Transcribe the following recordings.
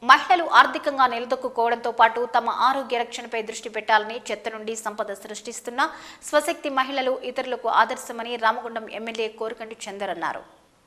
మహిళలు ఆర్థికంగా నిలదొక్కుకోవడంతో పాటు తమ ఆరోగ్య రక్షణపై దృష్టి పెట్టాలని చెత్త నుండి సంపద సృష్టిస్తున్న స్వశక్తి మహిళలు ఇతరులకు ఆదర్శమని రామగుండం ఎమ్మెల్యే కోరికంటి చందర్ అన్నారు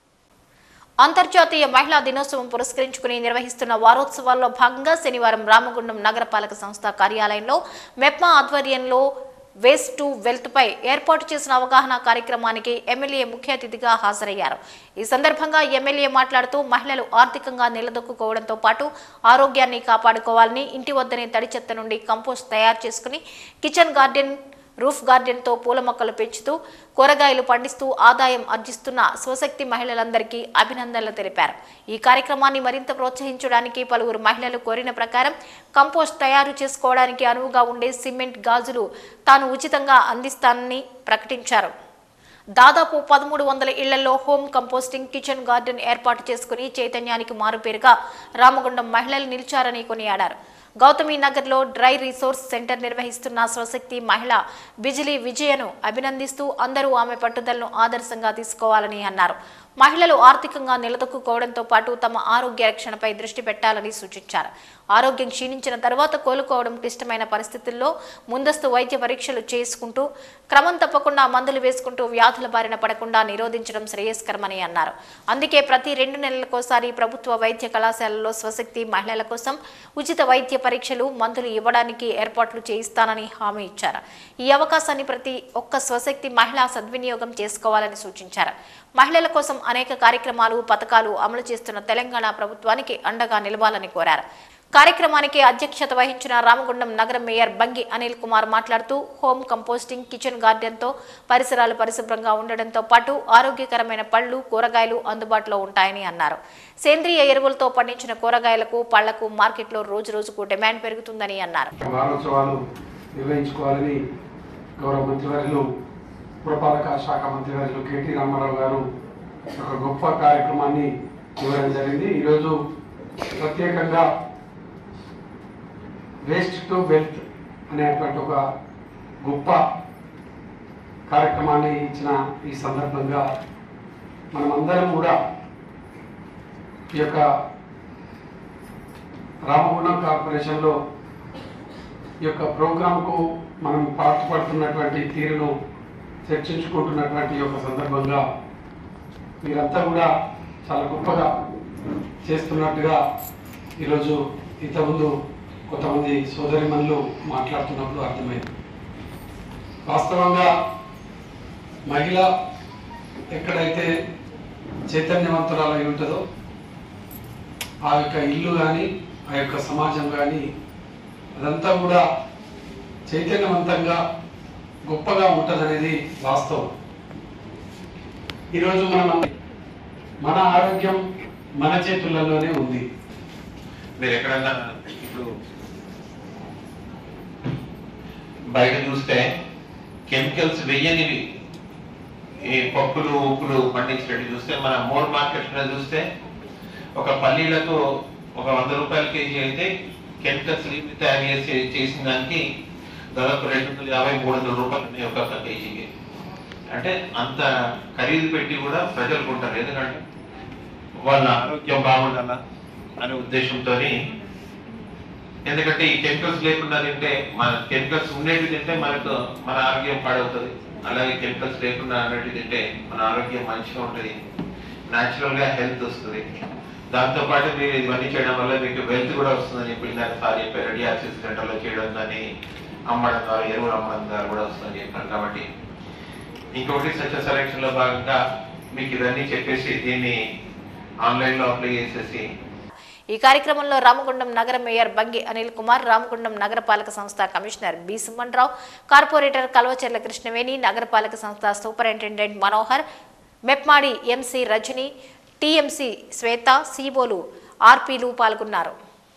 అంతర్జాతీయ మహిళా దినోత్సవం పురస్కరించుకుని నిర్వహిస్తున్న వారోత్సవాల్లో భాగంగా శనివారం రామగుండం నగరపాలక సంస్థ కార్యాలయంలో మెప్మా ఆధ్వర్యంలో వేస్ట్ టు వెల్త్ పై ఏర్పాటు చేసిన అవగాహన కార్యక్రమానికి ఎమ్మెల్యే ముఖ్య అతిథిగా హాజరయ్యారు ఈ సందర్భంగా ఎమ్మెల్యే మాట్లాడుతూ మహిళలు ఆర్థికంగా నిలదొక్కుకోవడంతో పాటు ఆరోగ్యాన్ని కాపాడుకోవాలని ఇంటి వద్దనే తడి చెత్త నుండి కంపోస్ట్ తయారు చేసుకుని కిచెన్ గార్డెన్ రూఫ్ గార్డెన్తో పూల మొక్కలు పెంచుతూ కూరగాయలు పండిస్తూ ఆదాయం ఆర్జిస్తున్న స్వశక్తి మహిళలందరికీ అభినందనలు తెలిపారు ఈ కార్యక్రమాన్ని మరింత ప్రోత్సహించడానికి పలువురు మహిళలు కోరిన ప్రకారం కంపోస్ట్ తయారు చేసుకోవడానికి అనువుగా ఉండే సిమెంట్ గాజులు తాను ఉచితంగా అందిస్తానని ప్రకటించారు దాదాపు పదమూడు వందల ఇళ్లలో హోమ్ కంపోస్టింగ్ కిచెన్ గార్డెన్ ఏర్పాటు చేసుకుని చైతన్యానికి మారుపేరుగా రామగుండం మహిళలు నిలిచారని కొనియాడారు గౌతమి నగర్లో డ్రై రిసోర్స్ సెంటర్ నిర్వహిస్తున్న స్వశక్తి మహిళ బిజిలీ విజయను అభినందిస్తూ అందరూ ఆమె పట్టుదలను ఆదర్శంగా తీసుకోవాలని అన్నారు మహిళలు ఆర్థికంగా నిలదొక్కుకోవడంతో పాటు తమ ఆరోగ్య రక్షణపై దృష్టి పెట్టాలని సూచించారు ఆరోగ్యం క్షీణించిన తర్వాత కోలుకోవడం క్లిష్టమైన పరిస్థితుల్లో ముందస్తు వైద్య పరీక్షలు చేసుకుంటూ క్రమం తప్పకుండా మందులు వేసుకుంటూ వ్యాధుల బారిన పడకుండా నిరోధించడం శ్రేయస్కరమని అన్నారు అందుకే ప్రతి రెండు నెలలకోసారి ప్రభుత్వ వైద్య కళాశాలలో స్వశక్తి మహిళల కోసం ఉచిత వైద్య పరీక్షలు మందులు ఇవ్వడానికి ఏర్పాట్లు చేయిస్తానని హామీ ఇచ్చారు ఈ అవకాశాన్ని ప్రతి ఒక్క స్వశక్తి మహిళ సద్వినియోగం చేసుకోవాలని సూచించారు మహిళల కోసం అనేక కార్యక్రమాలు పథకాలు అమలు చేస్తున్న తెలంగాణ ప్రభుత్వానికి అండగా నిలవాలని కోరారు కార్యక్రమానికి అధ్యక్షత వహించిన రామగుండం నగర మేయర్ బంగి అనిల్ కుమార్ మాట్లాడుతూ హోమ్ కంపోస్టింగ్ కిచెన్ గార్డెన్తో పరిసరాలు పరిశుభ్రంగా ఉండడంతో పాటు ఆరోగ్యకరమైన పళ్ళు కూరగాయలు అందుబాటులో ఉంటాయని అన్నారు సేంద్రియ ఎరువులతో పండించిన కూరగాయలకు పళ్లకు మార్కెట్లో రోజు రోజుకు డిమాండ్ పెరుగుతుందని అన్నారు వారోత్సవాలు నిర్వహించుకోవాలని గౌరవ మంత్రివర్యులు పురపాలక శాఖ మంత్రివర్యులు కేటీ రామారావు గారు ఒక గొప్ప కార్యక్రమాన్ని ఇవ్వడం జరిగింది ఈరోజు ప్రత్యేకంగా వేస్ట్ టు వెల్త్ అనేటువంటి ఒక గొప్ప కార్యక్రమాన్ని ఇచ్చిన ఈ సందర్భంగా మనమందరం కూడా ఈ యొక్క రామగుండం కార్పొరేషన్లో ఈ యొక్క ప్రోగ్రాంకు మనం పాటుపడుతున్నటువంటి తీరును చర్చించుకుంటున్నటువంటి ఈ యొక్క సందర్భంగా మీరంతా కూడా చాలా గొప్పగా చేస్తున్నట్టుగా ఈరోజు ఇంతకుముందు కొంతమంది సోదరిమణులు మాట్లాడుతున్నప్పుడు అర్థమైంది వాస్తవంగా మహిళ ఎక్కడైతే చైతన్యవంతురాలై ఉంటుందో ఆ యొక్క ఇల్లు కానీ ఆ యొక్క సమాజం కానీ అదంతా కూడా చైతన్యవంతంగా గొప్పగా ఉంటుందనేది వాస్తవం ఈరోజు మనం మన ఆరోగ్యం మన చేతులలోనే ఉంది మీరు ఎక్కడన్నా ఇప్పుడు బయట చూస్తే కెమికల్స్ వెయ్యనివి ఈ పప్పులు ఉప్పులు పండించినట్టు చూస్తే మన మోర్ మార్కెట్ లో చూస్తే ఒక పల్లీలకు ఒక వంద రూపాయల కేజీ అయితే కెమికల్స్ తయారు చేసి చేసిన దానికి దాదాపు రెండు వందల యాభై మూడు వందల రూపాయలు ఉన్నాయి ఒక్కొక్క కేజీకి అంటే అంత ఖరీదు పెట్టి కూడా ప్రజలు కొంటారు ఎందుకంటే వాళ్ళ ఆరోగ్యం బాగుండాలా అనే ఉద్దేశంతో ఎందుకంటే ఈ కెమికల్స్ లేకుండా తింటే మన కెమికల్స్ ఉండేవి తింటే మనకు మన ఆరోగ్యం పాడవుతుంది అలాగే కెమికల్స్ లేకుండా ఉండేవి తింటే మన ఆరోగ్యం మంచిగా ఉంటుంది న్యాచురల్ గా హెల్త్ వస్తుంది దాంతో పాటు మీరు ఇవన్నీ చేయడం వల్ల మీకు వెల్త్ కూడా వస్తుందని చెప్పి ఇందాక సార్ చెప్పారు డిఆర్సిస్ సెంటర్లో చేయడం కానీ అమ్మడం ద్వారా ఎరువులు అమ్మడం ద్వారా కూడా వస్తుందని చెప్పారు కాబట్టి ఇంకొకటి సత్య సెలక్షన్ లో భాగంగా మీకు ఇవన్నీ చెప్పేసి దీన్ని ఆన్లైన్ లో అప్లై చేసేసి ఈ కార్యక్రమంలో రామగుండం నగర మేయర్ బంగి అనిల్ కుమార్ రామగుండం నగరపాలక సంస్థ commissioner B Suman Rao corporator Kalvacherla Krishnaveni నగరపాలక సంస్థ సూపరింటెండెంట్ మనోహర్ మెప్మాడి ఎంసీ రజని టీఎంసీ శ్వేత సీబోలు ఆర్పీలు పాల్గొన్నారు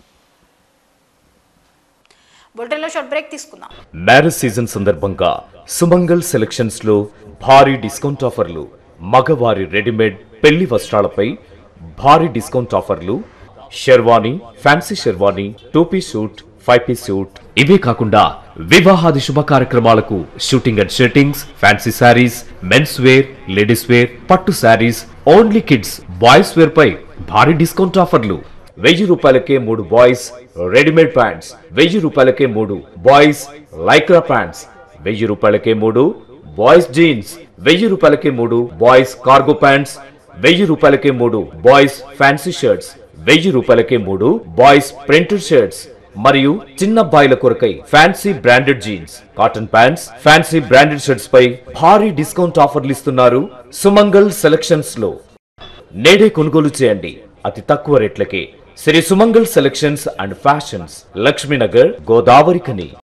బులెటిన్లో షార్ట్ బ్రేక్ తీసుకుందాం మ్యారేజ్ సీజన్ సందర్భంగా సుమంగల్ సెలక్షన్స్ లో భారీ డిస్కౌంట్ ఆఫర్లు మగవారి రెడీమేడ్ పెళ్లి వస్త్రాలపై భారీ డిస్కౌంట్ ఆఫర్లు sherwani fancy sherwani two piece suit five piece suit ఇవే కాకుండా వివాహాది శుభ కార్యక్రమాలకు shooting and shirtings fancy sarees men's wear ladies wear పట్టు sarees only kids boys wear పై భారీ డిస్కౌంట్ ఆఫర్లు వెయ్యి రూపాయలకే మూడు బాయ్స్ రెడీమేడ్ ప్యాంట్స్ వెయ్యి రూపాయలకే మూడు బాయ్స్ లైక్రా ప్యాంట్స్ వెయ్యి రూపాయలకే మూడు బాయ్స్ జీన్స్ వెయ్యి రూపాయలకే మూడు బాయ్స్ కార్గో ప్యాంట్స్ వెయ్యి రూపాయలకే మూడు బాయ్స్ ఫ్యాన్సీ షర్ట్స్ వెయ్యి రూపాయలకే మూడు బాయ్స్ ప్రింటెడ్ షర్ట్స్ మరియు చిన్న బాయిల కొరకై fancy branded jeans cotton pants fancy branded shirts పై భారీ డిస్కౌంట్ ఆఫర్లు ఇస్తున్నారు సుమంగల్ సెలక్షన్స్ లో నేడే కొనుగోలు చేయండి అతి తక్కువ రేట్లకే Sri Sumangal selections and fashions Lakshminagar Godavari కని